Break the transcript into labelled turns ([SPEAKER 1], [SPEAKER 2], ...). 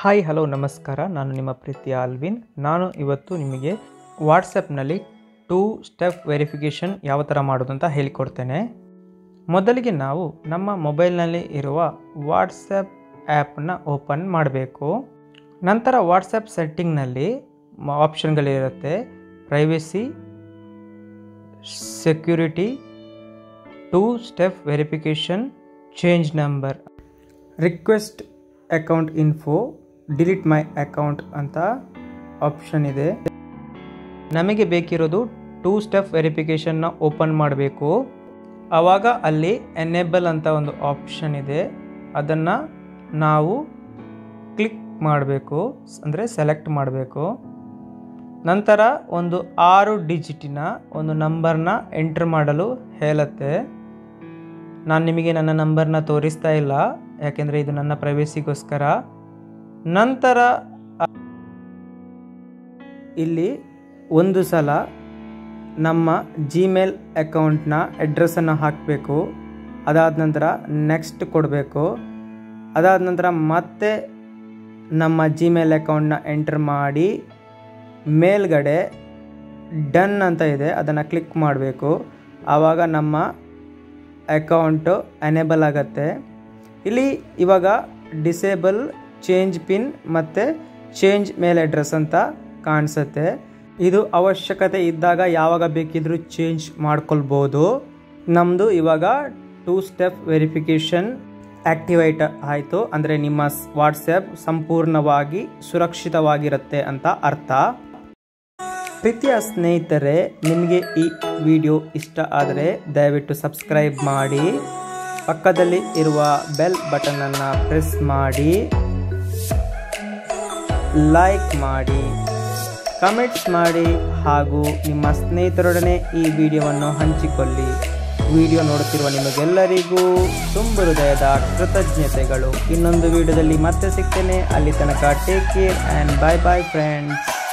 [SPEAKER 1] hi hello ನಮಸ್ಕಾರ ನಾನು ನಿಮ್ಮ ಪ್ರೀತಿಯ ಅಲ್ವಿನ್ ನಾನು ಇವತ್ತು ನಿಮಗೆ ವಾಟ್ಸಪ್ನಲ್ಲಿ ಟೂ ಸ್ಟೆಪ್ ವೆರಿಫಿಕೇಷನ್ ಯಾವ ಥರ ಮಾಡೋದು ಅಂತ ಹೇಳಿಕೊಡ್ತೇನೆ ಮೊದಲಿಗೆ ನಾವು ನಮ್ಮ ಮೊಬೈಲ್ನಲ್ಲಿ ಇರುವ ವಾಟ್ಸಪ್ ಆ್ಯಪನ್ನ ಓಪನ್ ಮಾಡಬೇಕು ನಂತರ ವಾಟ್ಸಪ್ ಸೆಟ್ಟಿಂಗ್ನಲ್ಲಿ ಆಪ್ಷನ್ಗಳಿರುತ್ತೆ privacy security two step verification change number request account info delete my account ಅಂತ ಆಪ್ಷನ್ ಇದೆ ನಮಗೆ ಬೇಕಿರೋದು ಟೂ ಸ್ಟೆಪ್ ವೆರಿಫಿಕೇಷನ್ನ ಓಪನ್ ಮಾಡಬೇಕು ಆವಾಗ ಅಲ್ಲಿ ಎನೇಬಲ್ ಅಂತ ಒಂದು ಆಪ್ಷನ್ ಇದೆ ಅದನ್ನು ನಾವು ಕ್ಲಿಕ್ ಮಾಡಬೇಕು ಅಂದರೆ ಸೆಲೆಕ್ಟ್ ಮಾಡಬೇಕು ನಂತರ ಒಂದು ಆರು ಡಿಜಿಟಿನ ಒಂದು ನಂಬರ್ನ ಎಂಟ್ರ್ ಮಾಡಲು ಹೇಳುತ್ತೆ ನಾನು ನಿಮಗೆ ನನ್ನ ನಂಬರ್ನ ತೋರಿಸ್ತಾ ಇಲ್ಲ ಯಾಕೆಂದರೆ ಇದು ನನ್ನ ಪ್ರೈವೇಸಿಗೋಸ್ಕರ ನಂತರ ಇಲ್ಲಿ ಒಂದು ಸಲ ನಮ್ಮ ಜಿಮೇಲ್ ಅಕೌಂಟ್ನ ಅಡ್ರೆಸ್ಸನ್ನು ಹಾಕಬೇಕು ಅದಾದ ನಂತರ ನೆಕ್ಸ್ಟ್ ಕೊಡಬೇಕು ಅದಾದ ನಂತರ ಮತ್ತೆ ನಮ್ಮ ಜಿಮೇಲ್ ಅಕೌಂಟ್ನ ಎಂಟರ್ ಮಾಡಿ ಮೇಲ್ಗಡೆ ಡನ್ ಅಂತ ಇದೆ ಅದನ್ನು ಕ್ಲಿಕ್ ಮಾಡಬೇಕು ಆವಾಗ ನಮ್ಮ ಅಕೌಂಟು ಎನೇಬಲ್ ಆಗುತ್ತೆ ಇಲ್ಲಿ ಇವಾಗ ಡಿಸೇಬಲ್ ಚೇಂಜ್ ಪಿನ್ ಮತ್ತು ಚೇಂಜ್ ಮೇಲ್ ಅಡ್ರೆಸ್ ಅಂತ ಕಾಣಿಸುತ್ತೆ ಇದು ಅವಶ್ಯಕತೆ ಇದ್ದಾಗ ಯಾವಾಗ ಬೇಕಿದ್ರೂ ಚೇಂಜ್ ಮಾಡ್ಕೊಳ್ಬೋದು ನಮ್ಮದು ಇವಾಗ ಟೂ ಸ್ಟೆಪ್ ವೆರಿಫಿಕೇಷನ್ ಆ್ಯಕ್ಟಿವೇಟ್ ಆಯಿತು ಅಂದರೆ ನಿಮ್ಮ ವಾಟ್ಸಪ್ ಸಂಪೂರ್ಣವಾಗಿ ಸುರಕ್ಷಿತವಾಗಿರುತ್ತೆ ಅಂತ ಅರ್ಥ ಪ್ರೀತಿಯ ಸ್ನೇಹಿತರೆ ನಿಮಗೆ ಈ ವಿಡಿಯೋ ಇಷ್ಟ ಆದರೆ ದಯವಿಟ್ಟು ಸಬ್ಸ್ಕ್ರೈಬ್ ಮಾಡಿ ಪಕ್ಕದಲ್ಲಿ ಇರುವ ಬೆಲ್ ಬಟನನ್ನು ಪ್ರೆಸ್ ಮಾಡಿ ಲೈಕ್ ಮಾಡಿ ಕಮೆಂಟ್ಸ್ ಮಾಡಿ ಹಾಗೂ ನಿಮ್ಮ ಸ್ನೇಹಿತರೊಡನೆ ಈ ವಿಡಿಯೋವನ್ನು ಹಂಚಿಕೊಳ್ಳಿ ವಿಡಿಯೋ ನೋಡುತ್ತಿರುವ ನಿಮಗೆಲ್ಲರಿಗೂ ತುಂಬ ಹೃದಯದ ಕೃತಜ್ಞತೆಗಳು ಇನ್ನೊಂದು ವಿಡಿಯೋದಲ್ಲಿ ಮತ್ತೆ ಸಿಗ್ತೇನೆ ಅಲ್ಲಿ ತನಕ take care and bye bye friends